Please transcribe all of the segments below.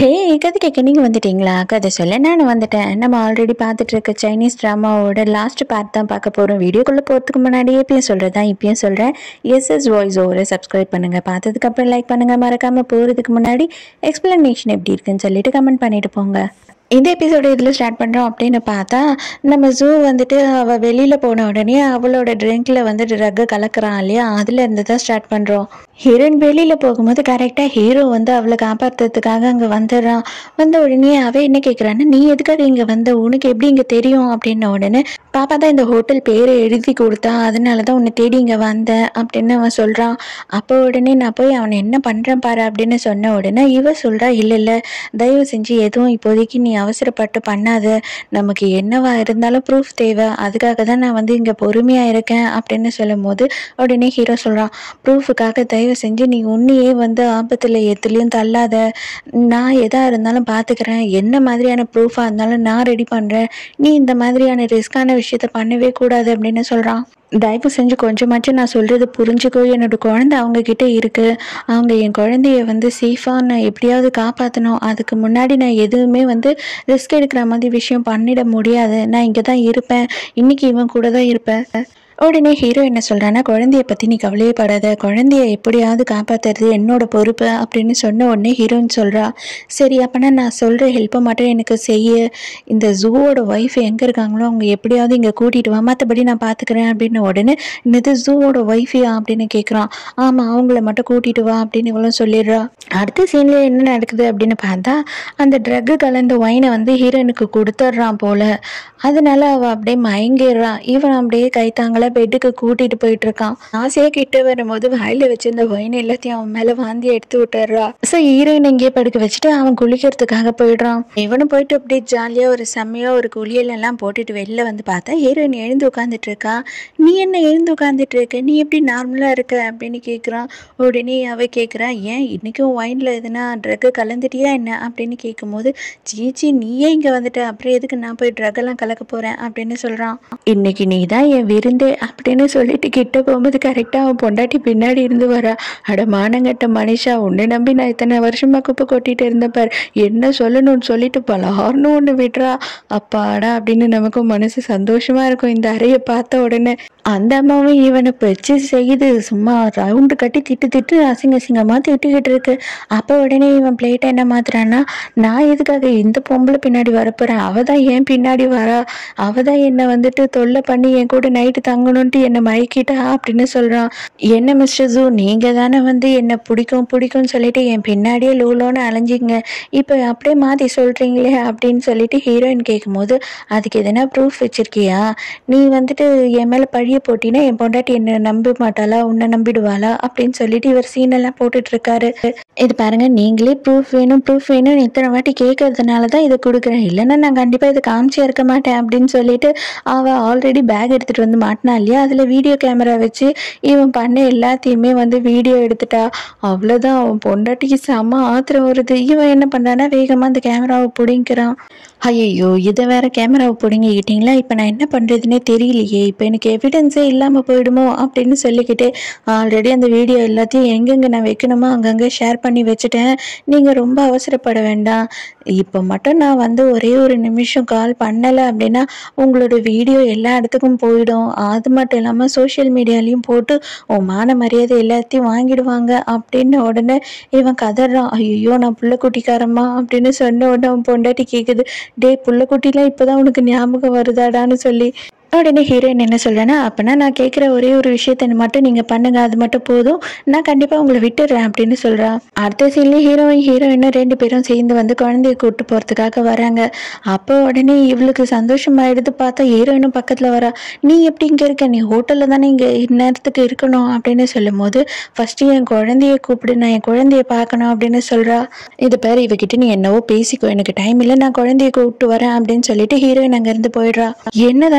ஹே கதை கேட்க நீங்கள் வந்துட்டீங்களா கதை சொல்ல நான் வந்துட்டேன் நம்ம ஆல்ரெடி பார்த்துட்டு இருக்க சைனீஸ் ட்ராமாவோட லாஸ்ட் பார்ட் தான் பார்க்க போகிறோம் வீடியோக்குள்ளே போகிறதுக்கு முன்னாடி எப்பயும் சொல்கிறது தான் இப்பயும் சொல்கிறேன் எஸ்எஸ் வாய்ஸ் ஓவரை சப்ஸ்கிரைப் பண்ணுங்கள் பார்த்ததுக்கப்புறம் லைக் பண்ணுங்கள் மறக்காமல் போகிறதுக்கு முன்னாடி எக்ஸ்ப்ளனேஷன் எப்படி இருக்குன்னு சொல்லிட்டு கமெண்ட் பண்ணிட்டு போங்க இந்த எபிசோடு இதில் ஸ்டார்ட் பண்ணுறோம் அப்படின்னு பார்த்தா நம்ம ஜூ வந்துட்டு அவள் வெளியில் போன உடனே அவளோட ட்ரிங்க்கில் வந்து ட்ரக்கை கலக்குறான் இல்லையா அதில் இருந்து தான் ஸ்டார்ட் பண்ணுறோம் ஹீரோயின் வெளியில் போகும்போது கரெக்டாக ஹீரோ வந்து அவளை காப்பாற்றுறதுக்காக அங்கே வந்துடுறான் வந்த உடனே அவள் என்ன கேட்குறான்னா நீ எதுக்காக இங்கே வந்த உனக்கு எப்படி இங்கே தெரியும் அப்படின்ன உடனே பாப்பா தான் இந்த ஹோட்டல் பேரை எழுதி கொடுத்தா அதனால தான் உன்னை தேடி இங்கே வந்தேன் அப்படின்னு அவன் சொல்கிறான் அப்போ உடனே நான் போய் அவனை என்ன பண்ணுறேன் பாரு அப்படின்னு சொன்ன உடனே இவ சொல்கிறா இல்லை இல்லை தயவு செஞ்சு எதுவும் இப்போதைக்கு நீ அவசரப்பட்டு பண்ணாத நமக்கு என்னவா இருந்தாலும் ப்ரூஃப் தேவை அதுக்காக தான் நான் வந்து இங்கே பொறுமையாக இருக்கேன் அப்படின்னு சொல்லும் போது உடனே ஹீரோ சொல்கிறான் ப்ரூஃபுக்காக தயவு செஞ்சு நீ உன்னையே வந்து ஆபத்தில் எதுலேயும் தள்ளாத நான் எதாக இருந்தாலும் பார்த்துக்கிறேன் என்ன மாதிரியான ப்ரூஃபாக இருந்தாலும் நான் ரெடி பண்ணுறேன் நீ இந்த மாதிரியான ரிஸ்கான விஷயத்த பண்ணவே கூடாது அப்படின்னு சொல்கிறான் தயவு செஞ்சு கொஞ்சமாச்சும் நான் சொல்கிறது புரிஞ்சுக்கோ என்னோட குழந்தை அவங்க கிட்ட இருக்கு அவங்க என் குழந்தைய வந்து சேஃபாக நான் எப்படியாவது காப்பாற்றணும் அதுக்கு முன்னாடி நான் எதுவுமே வந்து ரிஸ்க் எடுக்கிற மாதிரி விஷயம் பண்ணிட முடியாது நான் இங்கே தான் இருப்பேன் இன்னைக்கு இவன் கூட தான் இருப்பேன் உடனே ஹீரோ என்ன சொல்கிறான்னா குழந்தைய பற்றி நீ கவலையே படாத குழந்தைய எப்படியாவது காப்பாற்றுறது என்னோட பொறுப்பு அப்படின்னு சொன்ன உடனே ஹீரோயின் சொல்கிறா சரி அப்போனா நான் சொல்கிற ஹெல்ப்பை மட்டும் எனக்கு செய்ய இந்த ஜூவோட ஒய்ஃப் எங்கே இருக்காங்களோ அவங்க எப்படியாவது இங்கே கூட்டிகிட்டு வா மற்றபடி நான் பார்த்துக்கிறேன் அப்படின்னு உடனே இது ஜூவோட ஒய்ஃபியா அப்படின்னு கேட்குறான் ஆமாம் அவங்கள மட்டும் கூட்டிகிட்டு வா அப்படின்னு இவளும் சொல்லிடுறா அடுத்த சீனில் என்ன நடக்குது அப்படின்னு பார்த்தா அந்த ட்ரக்கு கலந்த ஒயினை வந்து ஹீரோயினுக்கு கொடுத்துட்றான் போல அதனால அவள் அப்படியே மயங்கிடுறான் இவன் அப்படியே கைத்தாங்கள பெட்டுக்கு கூட்டிட்டு போயிட்டு இருக்கான் ஆசையா கிட்ட வரும்போது வாயில வச்சிருந்த ஒயின் எல்லாத்தையும் அவன் மேல வாந்தி எடுத்து விட்டுறா ஸோ ஹீரோயின் இங்கேயே படுக்க வச்சுட்டு அவன் குளிக்கிறதுக்காக போயிடுறான் இவனும் போயிட்டு அப்படியே ஜாலியா ஒரு செம்மையா ஒரு குளியல் எல்லாம் போட்டுட்டு வெளில வந்து பார்த்தா ஹீரோயின் எழுந்து உட்காந்துட்டு இருக்கா நீ என்ன எழுந்து உட்காந்துட்டு இருக்க நீ எப்படி நார்மலா இருக்க அப்படின்னு கேட்குறான் உடனே அவ கேட்குறா ஏன் இன்னைக்கும் ஒயின்ல எதுனா ட்ரக்கு கலந்துட்டியா என்ன அப்படின்னு கேட்கும்போது சீச்சி நீயே இங்க வந்துட்ட அப்புறம் எதுக்கு நான் போய் ட்ரக் எல்லாம் கலக்க போறேன் அப்படின்னு சொல்றான் இன்னைக்கு நீ தான் என் விருந்தே அப்படின்னு சொல்லிட்டு கிட்ட போகும்போது கரெக்டாக அவன் பொண்டாட்டி பின்னாடி இருந்து வரா அட மானங்கட்ட மனுஷா உன்னை நம்பி நான் இத்தனை வருஷமா குப்பை கொட்டிட்டு இருந்தேன் பார் என்ன சொல்லணும்னு சொல்லிட்டு பலார்னு ஒன்று விடுறா அப்பாடா அப்படின்னு நமக்கும் மனசு சந்தோஷமா இருக்கும் இந்த அறையை பார்த்த உடனே அந்த அம்மாவும் இவனை வச்சு செய்யுது சும்மா ரவுண்டு கட்டி திட்டு திட்டு அசிங்க அசிங்கமாக திட்டிக்கிட்டு இருக்கு அப்போ உடனே இவன் பிளேட்டை என்ன மாத்துறான்னா நான் எதுக்காக இந்த பொம்பளை பின்னாடி வரப்போறேன் அவ தான் ஏன் பின்னாடி வரா அவ தான் என்னை வந்துட்டு தொல்லை பண்ணி என் கூட நைட்டு தங்கணும்ட்டு என்னை மயக்கிட்டா அப்படின்னு சொல்றான் என்ன மிஸ்டர் ஜூ நீங்க தானே வந்து என்னை பிடிக்கும் பிடிக்கும்னு சொல்லிட்டு என் பின்னாடியே லூலோன்னு அலைஞ்சிங்க இப்போ அப்படியே மாத்தி சொல்றீங்களே அப்படின்னு சொல்லிட்டு ஹீரோயின் கேட்கும்போது அதுக்கு எதனா ப்ரூஃப் வச்சிருக்கியா நீ வந்துட்டு என் மேல பழிய போட்டினா என் பொண்டாட்டி என்ன நம்ப மாட்டாளா உன்னை நம்பிடுவாளா அப்படின்னு சொல்லிட்டு இவர் சீன் எல்லாம் போட்டுட்டு இருக்காரு இது பாருங்க நீங்களே ப்ரூஃப் வேணும் ப்ரூஃப் வேணும் இத்தனை வாட்டி கேட்கறதுனால தான் இதை கொடுக்குறேன் இல்லைன்னா நான் கண்டிப்பா இதை காமிச்சே இருக்க மாட்டேன் அப்படின்னு சொல்லிட்டு அவ ஆல்ரெடி பேக் எடுத்துட்டு வந்து மாட்டினா இல்லையா அதுல வீடியோ கேமரா வச்சு இவன் பண்ண எல்லாத்தையுமே வந்து வீடியோ எடுத்துட்டா அவ்வளோதான் அவன் பொண்டாட்டிக்கு செம ஆத்திரம் வருது இவன் என்ன பண்றான்னா வேகமா அந்த கேமராவை பிடிங்கிறான் ஐயோ இதை வேற கேமராவை பிடுங்கிக்கிட்டீங்களா இப்போ நான் என்ன பண்ணுறதுனே தெரியலையே இப்போ எனக்கு எவிடன்ஸே இல்லாமல் போயிடுமோ அப்படின்னு சொல்லிக்கிட்டு ஆல்ரெடி அந்த வீடியோ எல்லாத்தையும் எங்கெங்கே நான் வைக்கணுமோ அங்கங்கே ஷேர் பண்ணி வச்சுட்டேன் நீங்கள் ரொம்ப அவசரப்பட வேண்டாம் இப்போ மட்டும் நான் வந்து ஒரே ஒரு நிமிஷம் கால் பண்ணலை அப்படின்னா உங்களோட வீடியோ எல்லா இடத்துக்கும் போயிடும் அது மட்டும் இல்லாமல் சோஷியல் மீடியாலையும் போட்டு உன் மான மரியாதை எல்லாத்தையும் வாங்கிடுவாங்க அப்படின்னு உடனே இவன் கதறான் ஐயோ நான் புள்ள குட்டிக்காரம்மா அப்படின்னு சொன்ன உடனே அவன் பொண்டாட்டி கேட்குது டேய் புள்ள குட்டிலாம் இப்போதான் உனக்கு ஞாபகம் வருதாடான்னு சொல்லி உடனே ஹீரோயின் என்ன சொல்றேன்னா அப்பனா நான் கேட்குற ஒரே ஒரு விஷயத்த மட்டும் நீங்க பண்ணுங்க அது மட்டும் போதும் நான் கண்டிப்பா உங்களை விட்டுடுறேன் அப்படின்னு சொல்றா அடுத்த சீன்ல ஹீரோயின் ஹீரோயினும் ரெண்டு பேரும் சேர்ந்து வந்து குழந்தைய கூட்டு போறதுக்காக வராங்க அப்போ உடனே இவளுக்கு சந்தோஷமாயிடுது பார்த்தா ஹீரோயினும் பக்கத்துல வரா நீ எப்படி இங்க இருக்க நீ ஹோட்டல்ல தானே இங்க இந்நேரத்துக்கு இருக்கணும் அப்படின்னு சொல்லும் போது ஃபர்ஸ்ட் என் குழந்தைய கூப்பிடு நான் என் குழந்தைய பார்க்கணும் அப்படின்னு சொல்றா இது பேர் இவகிட்ட நீ என்னவோ பேசிக்கோ எனக்கு டைம் இல்லை நான் குழந்தைய கூப்பிட்டு வரேன் அப்படின்னு சொல்லிட்டு ஹீரோயின் அங்க இருந்து போயிடுறா என்ன தாண்டா நடக்குது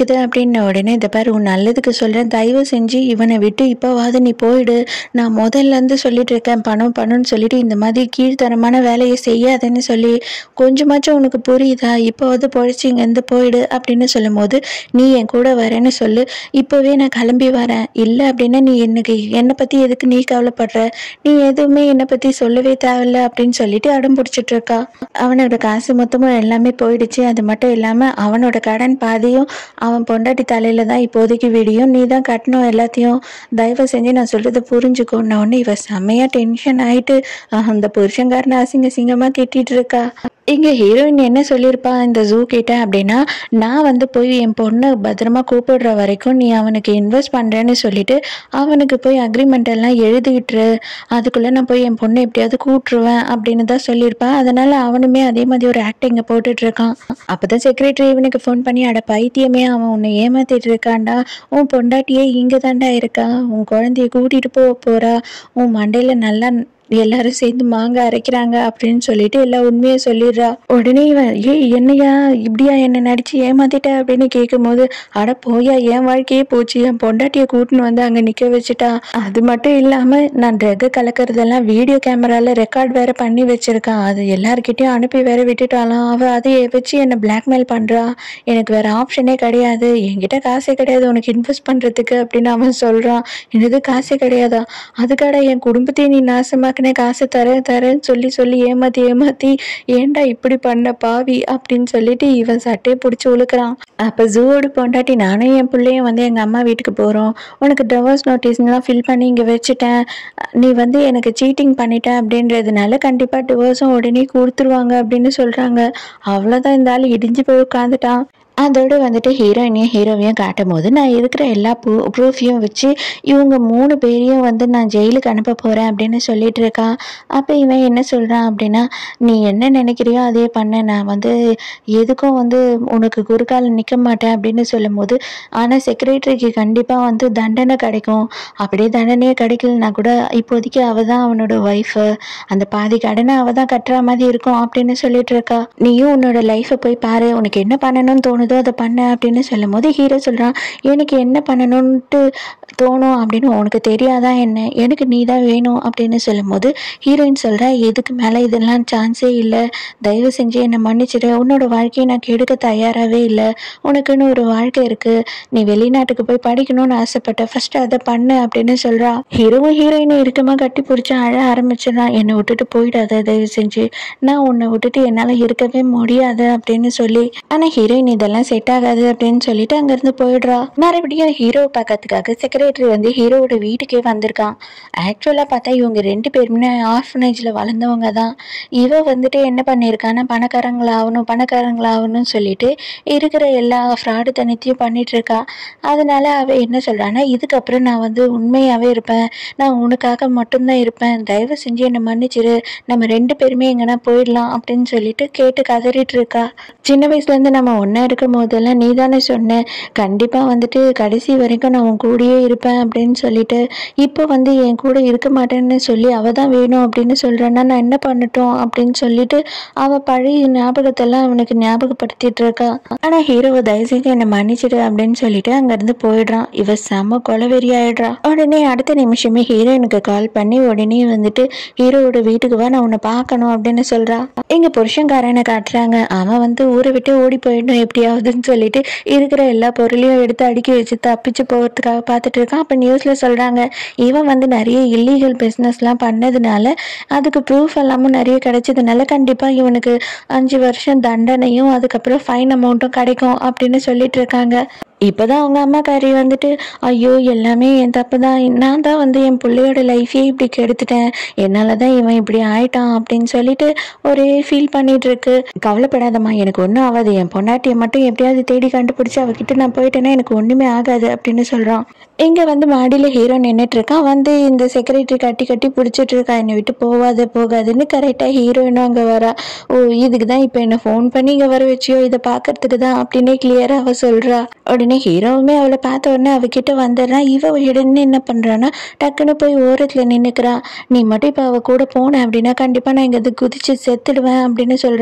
கேட்குது அப்படின்ன உடனே இந்த பாரு உன் நல்லதுக்கு சொல்கிறேன் தயவு செஞ்சு இவனை விட்டு இப்போவாது நீ போயிடு நான் முதல்ல இருந்து சொல்லிட்டு இருக்கேன் பணம் பணம்னு சொல்லிட்டு இந்த மாதிரி கீழ்த்தரமான வேலையை செய்யாதேன்னு சொல்லி கொஞ்சமாச்சும் உனக்கு புரியுதா இப்போவாது பொழைச்சி இங்கேருந்து போயிடு அப்படின்னு சொல்லும் போது நீ என் கூட வரேன்னு சொல்லு இப்போவே நான் கிளம்பி வரேன் இல்லை அப்படின்னா நீ எனக்கு என்னை பற்றி எதுக்கு நீ கவலைப்படுற நீ எதுவுமே என்னை பற்றி சொல்லவே தேவையில்ல அப்படின்னு சொல்லிட்டு அடம் பிடிச்சிட்டு இருக்கா அவனோட காசு மொத்தமும் எல்லாமே போயிடுச்சு அது மட்டும் இல்லாமல் அவனோட கடன் பாதியும் அவன் பொண்டாட்டி தலையில தான் இப்போதைக்கு விடியும் நீ தான் கட்டணும் எல்லாத்தையும் தயவு செஞ்சு நான் சொல்றதை புரிஞ்சுக்கோன்ன உடனே இவ செம்மையா டென்ஷன் ஆயிட்டு "ஆஹ், அந்த புருஷன்காரனை அசிங்க அசிங்கமா திட்டிட்டு இருக்கா இங்க ஹீரோயின் என்ன சொல்லியிருப்பா இந்த ஜூ கிட்ட அப்படின்னா நான் வந்து போய் என் பொண்ணை பத்திரமா கூப்பிடுற வரைக்கும் நீ அவனுக்கு இன்வெஸ்ட் பண்றேன்னு சொல்லிட்டு அவனுக்கு போய் அக்ரிமெண்ட் எல்லாம் எழுதிட்டுரு அதுக்குள்ள நான் போய் என் பொண்ணை எப்படியாவது கூட்டுருவேன் அப்படின்னு தான் சொல்லியிருப்பா அதனால அவனுமே அதே மாதிரி ஒரு ஆக்டிங்க போட்டுட்டு இருக்கான் அப்பதான் செக்ரட்டரி இவனுக்கு ஃபோன் பண்ணி அட பைத்தியமே அவன் உன்னை ஏமாத்திட்டு இருக்கான்டா உன் பொண்டாட்டியே இங்க தாண்டா இருக்கா உன் குழந்தைய கூட்டிட்டு போக போறா உன் மண்டையில நல்லா எல்லாரும் சேர்ந்து மாங்காய் அரைக்கிறாங்க அப்படின்னு சொல்லிட்டு எல்லா உண்மையை சொல்லிடுறா உடனே இவன் ஏய் என்னையா இப்படியா என்ன நடிச்சு ஏமாத்திட்ட அப்படின்னு கேட்கும்போது அட போயா என் வாழ்க்கையே போச்சு என் பொண்டாட்டியை கூட்டின்னு வந்து அங்க நிக்க வச்சுட்டா அது மட்டும் இல்லாம நான் ட்ரக் கலக்கறதெல்லாம் வீடியோ கேமரால ரெக்கார்ட் வேற பண்ணி வச்சிருக்கான் அது எல்லார்கிட்டயும் அனுப்பி வேற விட்டுட்டாலாம் அவ அதை வச்சு என்ன பிளாக்மெயில் பண்றா எனக்கு வேற ஆப்ஷனே கிடையாது என்கிட்ட காசே கிடையாது உனக்கு இன்வெஸ்ட் பண்றதுக்கு அப்படின்னு அவன் சொல்றான் எனது காசே கிடையாதா அதுக்காடா என் குடும்பத்தையும் நீ நாசமாக்குன காசை தரேன் தரேன்னு சொல்லி சொல்லி ஏமாத்தி ஏமாத்தி ஏன்டா இப்படி பண்ண பாவி அப்படின்னு சொல்லிட்டு இவன் சட்டையை பிடிச்சி உழுக்கிறான் அப்ப ஜூவோடு பொண்டாட்டி நானும் என் பிள்ளையும் வந்து எங்க அம்மா வீட்டுக்கு போறோம் உனக்கு டிவோர்ஸ் நோட்டீஸ்லாம் ஃபில் பண்ணி இங்க வச்சுட்டேன் நீ வந்து எனக்கு சீட்டிங் பண்ணிட்ட அப்படின்றதுனால கண்டிப்பா டிவோர்ஸும் உடனே கொடுத்துருவாங்க அப்படின்னு சொல்றாங்க அவ்வளவுதான் இந்த ஆள் இடிஞ்சு போய் உட்காந்துட்டான் அதோட வந்துட்டு ஹீரோயினையும் ஹீரோவையும் காட்டும் போது நான் இருக்கிற எல்லா ப்ரூ ப்ரூஃபையும் வச்சு இவங்க மூணு பேரையும் வந்து நான் ஜெயிலுக்கு அனுப்ப போகிறேன் அப்படின்னு சொல்லிட்டு இருக்கான் அப்போ இவன் என்ன சொல்கிறான் அப்படின்னா நீ என்ன நினைக்கிறியோ அதே பண்ண நான் வந்து எதுக்கும் வந்து உனக்கு குறுக்கால நிற்க மாட்டேன் அப்படின்னு சொல்லும் போது ஆனால் செக்ரட்டரிக்கு கண்டிப்பாக வந்து தண்டனை கிடைக்கும் அப்படியே தண்டனையே கிடைக்கலனா கூட இப்போதைக்கு அவள் தான் அவனோட ஒய்ஃபு அந்த பாதி கடனை அவள் தான் கட்டுற மாதிரி இருக்கும் அப்படின்னு சொல்லிட்டு இருக்கா நீயும் உன்னோட லைஃப்பை போய் பாரு உனக்கு என்ன பண்ணணும்னு தோணுதோ அதை பண்ண அப்படின்னு சொல்லும் போது ஹீரோ சொல்கிறான் எனக்கு என்ன பண்ணணும்ன்ட்டு தோணும் அப்படின்னு உனக்கு தெரியாதா என்ன எனக்கு நீ தான் வேணும் அப்படின்னு சொல்லும்போது ஹீரோயின் சொல்கிறா இதுக்கு மேலே இதெல்லாம் சான்ஸே இல்லை தயவு செஞ்சு என்னை மன்னிச்சிடு உன்னோட வாழ்க்கையை நான் கெடுக்க தயாராகவே இல்லை உனக்குன்னு ஒரு வாழ்க்கை இருக்குது நீ வெளிநாட்டுக்கு போய் படிக்கணும்னு ஆசைப்பட்ட ஃபர்ஸ்ட் அதை பண்ணு அப்படின்னு சொல்கிறா ஹீரோவும் ஹீரோயினை இறுக்கமாக கட்டி பிடிச்சி அழ ஆரம்பிச்சிடறான் என்னை விட்டுட்டு போயிடாத தயவு செஞ்சு நான் உன்னை விட்டுட்டு என்னால் இருக்கவே முடியாது அப்படின்னு சொல்லி ஆனால் ஹீரோயின் இதெல்லாம் செட் ஆகாது அப்படின்னு சொல்லிட்டு அங்கேருந்து போயிடுறா மறுபடியும் ஹீரோ பார்க்கறதுக்காக செக்ரட்டரி வந்து ஹீரோவோட வீட்டுக்கே வந்திருக்கான் ஆக்சுவலாக பார்த்தா இவங்க ரெண்டு பேருமே ஆர்ஃபனேஜில் வளர்ந்தவங்க தான் இவ வந்துட்டு என்ன பண்ணியிருக்கான்னா பணக்காரங்களாகணும் பணக்காரங்களாகணும்னு சொல்லிட்டு இருக்கிற எல்லா ஃப்ராடு தனத்தையும் பண்ணிட்டு இருக்கா அதனால அவ என்ன சொல்றான்னா இதுக்கப்புறம் நான் வந்து உண்மையாகவே இருப்பேன் நான் உனக்காக மட்டும்தான் இருப்பேன் தயவு செஞ்சு என்னை மன்னிச்சிரு நம்ம ரெண்டு பேருமே எங்கன்னா போயிடலாம் அப்படின்னு சொல்லிட்டு கேட்டு கதறிட்டு இருக்கா சின்ன வயசுலேருந்து நம்ம ஒன்றா இருக்கும் போதெல்லாம் நீ தானே சொன்ன கண்டிப்பாக வந்துட்டு கடைசி வரைக்கும் நான் உன் கூடயே இருப்பேன் அப்படின்னு சொல்லிட்டு இப்போ வந்து என் கூட இருக்க மாட்டேன்னு சொல்லி அவ தான் வேணும் அப்படின்னு சொல்கிறேன்னா நான் என்ன பண்ணட்டும் அப்படின்னு சொல்லிட்டு அவ பழைய ஞாபகத்தெல்லாம் அவனுக்கு ஞாபகப்படுத்திட்டு இருக்கா ஆனால் ஹீரோவை தயவு செஞ்சு என்னை மன்னிச்சிடு அப்படின்னு சொல்லிட்டு அங்கேருந்து போயிடுறான் இவ செம கொலவெறி ஆயிடுறா உடனே அடுத்த நிமிஷமே ஹீரோயினுக்கு கால் பண்ணி உடனே வந்துட்டு ஹீரோவோட வீட்டுக்கு வா நான் உன்னை பார்க்கணும் அப்படின்னு சொல்றா எங்க புருஷன்காரனை காட்டுறாங்க அவன் வந்து ஊரை விட்டு ஓடி போயிடணும் எப்படியாவதுன்னு சொல்லிட்டு இருக்கிற எல்லா பொருளையும் எடுத்து அடுக்கி வச்சு தப்பிச்சு போகிறதுக்காக பார்த்துட்டு இருக்கான் அப்போ நியூஸில் சொல்கிறாங்க இவன் வந்து நிறைய இல்லீகல் பிஸ்னஸ்லாம் பண்ணதுனால அதுக்கு ப்ரூஃப் எல்லாமும் நிறைய கிடைச்சதுனால கண்டிப்பாக இவனுக்கு அஞ்சு வருஷம் தண்டனையும் அதுக்கப்புறம் ஃபைன் அமௌண்ட்டும் கிடைக்கும் அப்படின்னு சொல்லிட்டு இருக்காங்க இப்போதான் அவங்க அம்மாக்காரி வந்துட்டு ஐயோ எல்லாமே என் தப்பு தான் நான் தான் வந்து என் பிள்ளையோட லைஃபே இப்படி கெடுத்துட்டேன் என்னால் தான் இவன் இப்படி ஆயிட்டான் அப்படின்னு சொல்லிட்டு ஒரே ஃபீல் பண்ணிட்டு இருக்கு கவலைப்படாதம்மா எனக்கு ஒன்றும் ஆகாது என் பொண்டாட்டியை மட்டும் எப்படியாவது தேடி கண்டுபிடிச்சி அவகிட்ட நான் போயிட்டேன்னா எனக்கு ஒன்றுமே ஆகாது அப்படின்னு சொல்கிறான் இங்கே வந்து மாடியில் ஹீரோ நின்றுட்டு இருக்கான் வந்து இந்த செக்ரட்டரி கட்டி கட்டி பிடிச்சிட்டு இருக்கா என்னை விட்டு போகாத போகாதுன்னு கரெக்டாக ஹீரோயினும் அங்கே வரா ஓ இதுக்கு தான் இப்போ என்னை ஃபோன் பண்ணி இங்கே வர வச்சியோ இதை பார்க்கறதுக்கு தான் அப்படின்னே கிளியராக அவ சொல்கிறா உடனே ஹீரோவுமே அவளை பார்த்த உடனே அவகிட்ட வந்துடுறான் இவ உடனே என்ன பண்ணுறான்னா டக்குன்னு போய் ஓரத்தில் நின்றுக்கிறான் நீ மட்டும் இப்போ அவள் கூட போன அப்படின்னா கண்டிப்பாக நான் இங்கே குதிச்சு செத்துடுவேன் அப்படின்னு சொல்கிறா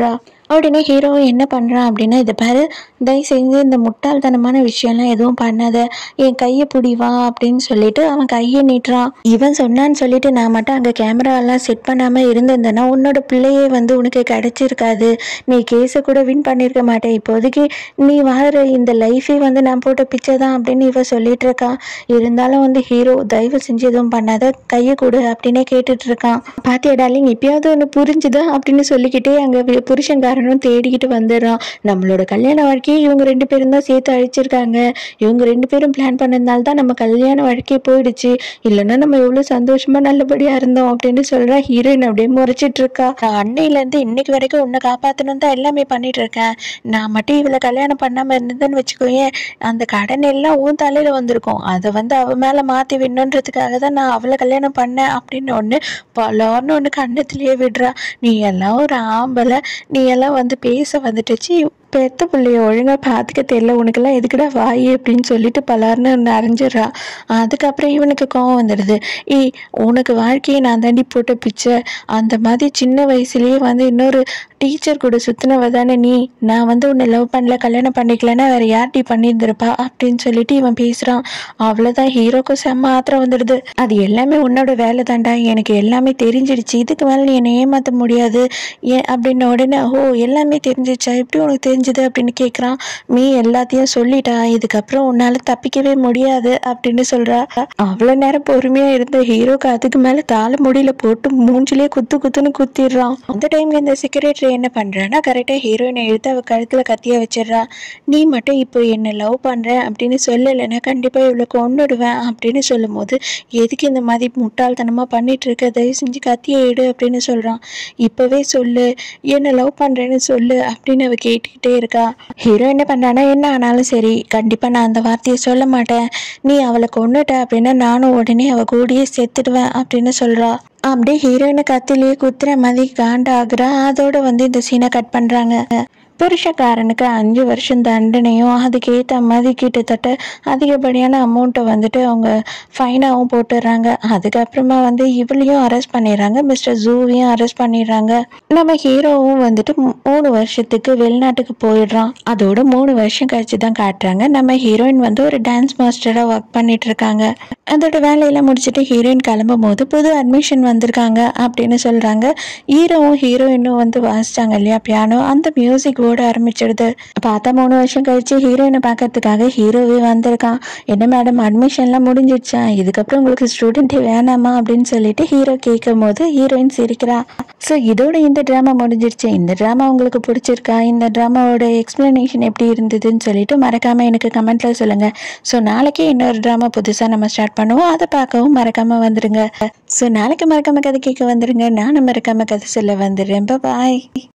உடனே ஹீரோ என்ன பண்ணுறான் அப்படின்னா இதை பாரு தயவு செஞ்சு இந்த முட்டாள்தனமான விஷயம்லாம் எதுவும் பண்ணாத என் கையை பிடிவா அப்படின்னு சொல்லிட்டு அவன் கையை நீட்டுறான் இவன் சொன்னான்னு சொல்லிட்டு நான் மட்டும் அங்கே கேமராலாம் செட் பண்ணாமல் இருந்திருந்தேன்னா உன்னோட பிள்ளையே வந்து உனக்கு கிடைச்சிருக்காது நீ கேஸை கூட வின் பண்ணியிருக்க மாட்டேன் இப்போதைக்கு நீ வாழ்கிற இந்த லைஃபே வந்து நான் போட்ட பிச்சை தான் அப்படின்னு இவ சொல்லிட்டு இருக்கான் இருந்தாலும் வந்து ஹீரோ தயவு செஞ்சு எதுவும் பண்ணாத கையை கொடு அப்படின்னே கேட்டுட்டு இருக்கான் பாத்தியா டார்லிங் இப்பயாவது ஒன்று புரிஞ்சுதா அப்படின்னு சொல்லிக்கிட்டே அங்கே புருஷன்காரனும் தேடிக்கிட்டு வந்துடுறான் நம்மளோட கல்யாண வாழ்க்கையை இவங்க ரெண்டு பேரும் தான் சேர்த்து அழிச்சிருக்காங்க இவங்க ரெண்டு பேரும் பிளான் பண்ணதுனால தான் நம்ம கல்யாண வாழ்க்கையே போயிடுச்சு இல்லைன்னா நம்ம எவ்வளோ சந்தோஷமா நல்லபடியா இருந்தோம் அப்படின்னு சொல்றா ஹீரோயின் அப்படியே முறைச்சிட்டு இருக்கா நான் அன்னையிலேருந்து இன்னைக்கு வரைக்கும் உன்னை காப்பாற்றணும் தான் எல்லாமே பண்ணிட்டு இருக்கேன் நான் மட்டும் இவளை கல்யாணம் பண்ணாம இருந்ததுன்னு வச்சுக்கோயேன் அந்த கடன் எல்லாம் உன் தலையில வந்திருக்கும் அதை வந்து அவ மேல மாத்தி விடணுன்றதுக்காக தான் நான் அவளை கல்யாணம் பண்ணேன் அப்படின்னு ஒன்று பலார்னு ஒன்று கண்ணத்துலயே விடுறா நீ எல்லாம் ஒரு ஆம்பளை நீ எல்லாம் வந்து பேச வந்துட்டுச்சு பெத்த பிள்ளைய ஒழுங்கா பார்த்துக்க தெரியல உனக்கெல்லாம் எதுக்குடா வாய் அப்படின்னு சொல்லிட்டு பலார்னு ஒன்று அரைஞ்சிடுறா அதுக்கப்புறம் இவனுக்கு கோவம் வந்துடுது ஏய் உனக்கு வாழ்க்கையை நான் தாண்டி போட்ட பிச்சை அந்த மாதிரி சின்ன வயசுலயே வந்து இன்னொரு டீச்சர் கூட சுத்தினவ தானே நீ நான் வந்து உன்னை லவ் பண்ணல கல்யாணம் பண்ணிக்கலன்னா வேற யார்டி பண்ணியிருந்திருப்பா அப்படின்னு சொல்லிட்டு இவன் பேசுறான் அவ்வளோதான் ஹீரோக்கும் செம்ம ஆத்திரம் வந்துடுது அது எல்லாமே உன்னோட வேலை தாண்டா எனக்கு எல்லாமே தெரிஞ்சிடுச்சு இதுக்கு மேலே நீ என்னை ஏமாற்ற முடியாது ஏன் அப்படின்ன உடனே ஓ எல்லாமே தெரிஞ்சிச்சா எப்படி உனக்கு தெரிஞ்சது அப்படின்னு கேட்குறான் மீ எல்லாத்தையும் சொல்லிட்டா இதுக்கப்புறம் உன்னால தப்பிக்கவே முடியாது அப்படின்னு சொல்றா அவ்வளோ நேரம் பொறுமையா இருந்த ஹீரோக்கு அதுக்கு மேல தாள முடியல போட்டு மூஞ்சிலே குத்து குத்துன்னு குத்திடுறான் அந்த டைம்ல இந்த செக்ரட்டரி என்ன பண்றான்னா கரெக்டா ஹீரோயினை எடுத்து அவ கழுத்துல கத்திய வச்சிடுறா நீ மட்டும் இப்போ என்ன லவ் பண்ற அப்படின்னு சொல்லலைன்னா கண்டிப்பா இவ்வளோ கொன்னுடுவேன் அப்படின்னு சொல்லும் போது எதுக்கு இந்த மாதிரி முட்டாள்தனமா பண்ணிட்டு இருக்க தயவு செஞ்சு கத்தியை எடு அப்படின்னு சொல்றான் இப்பவே சொல்லு என்ன லவ் பண்றேன்னு சொல்லு அப்படின்னு அவ கேட்டுக்கிட்டே இருக்கா ஹீரோ என்ன பண்றானா என்ன ஆனாலும் சரி கண்டிப்பா நான் அந்த வார்த்தையை சொல்ல மாட்டேன் நீ அவளை கொன்னுட்ட அப்படின்னா நானும் உடனே அவ கூடயே செத்துடுவேன் அப்படின்னு சொல்றா அப்படியே ஹீரோயினை கத்திலேயே குத்துற மாதிரி காண்டாகிறா அதோட வந்து இந்த சீனை கட் பண்றாங்க புருஷக்காரனுக்கு அஞ்சு வருஷம் தண்டனையும் அதுக்கேற்ற மாதிரி கிட்டத்தட்ட அதிகப்படியான அமௌண்ட்டை வந்துட்டு அவங்க ஃபைனாகவும் போட்டுடுறாங்க அதுக்கப்புறமா வந்து இவளையும் அரெஸ்ட் பண்ணிடுறாங்க மிஸ்டர் ஜூவையும் அரெஸ்ட் பண்ணிடுறாங்க நம்ம ஹீரோவும் வந்துட்டு மூ- மூணு வருஷத்துக்கு வெளிநாட்டுக்கு போயிடுறான் அதோட மூணு வருஷம் கழிச்சு தான் காட்டுறாங்க நம்ம ஹீரோயின் வந்து ஒரு டான்ஸ் மாஸ்டராக ஒர்க் பண்ணிட்டு இருக்காங்க அதோட வேலையெல்லாம் முடிச்சுட்டு ஹீரோயின் கிளம்பும் போது புது அட்மிஷன் வந்திருக்காங்க அப்படின்னு சொல்றாங்க ஹீரோவும் ஹீரோயினும் வந்து வாசிச்சாங்க இல்லையா பியானோ அந்த மியூசிக் ஓட ஆரம்பிச்சிடுது பார்த்தா மூணு வருஷம் கழிச்சு ஹீரோயினை பார்க்கறதுக்காக ஹீரோவே வந்திருக்கான் என்ன மேடம் அட்மிஷன்லாம் முடிஞ்சிடுச்சா இதுக்கப்புறம் உங்களுக்கு ஸ்டூடெண்ட்டே வேணாமா அப்படின்னு சொல்லிட்டு ஹீரோ கேட்கும் போது ஹீரோயின் சிரிக்கிறா ஸோ இதோட இந்த ட்ராமா முடிஞ்சிருச்சு இந்த ட்ராமா உங்களுக்கு பிடிச்சிருக்கா இந்த ட்ராமாவோட எக்ஸ்பிளனேஷன் எப்படி இருந்ததுன்னு சொல்லிட்டு மறக்காம எனக்கு கமெண்ட்ல சொல்லுங்க ஸோ நாளைக்கே இன்னொரு ட்ராமா புதுசாக நம்ம ஸ்டார்ட் பண்ணுவோம் அதை பார்க்கவும் மறக்காம வந்துருங்க ஸோ நாளைக்கு மறக்காம கதை கேட்க வந்துருங்க நானும் மறக்காம கதை சொல்ல வந்துடுறேன் பாய்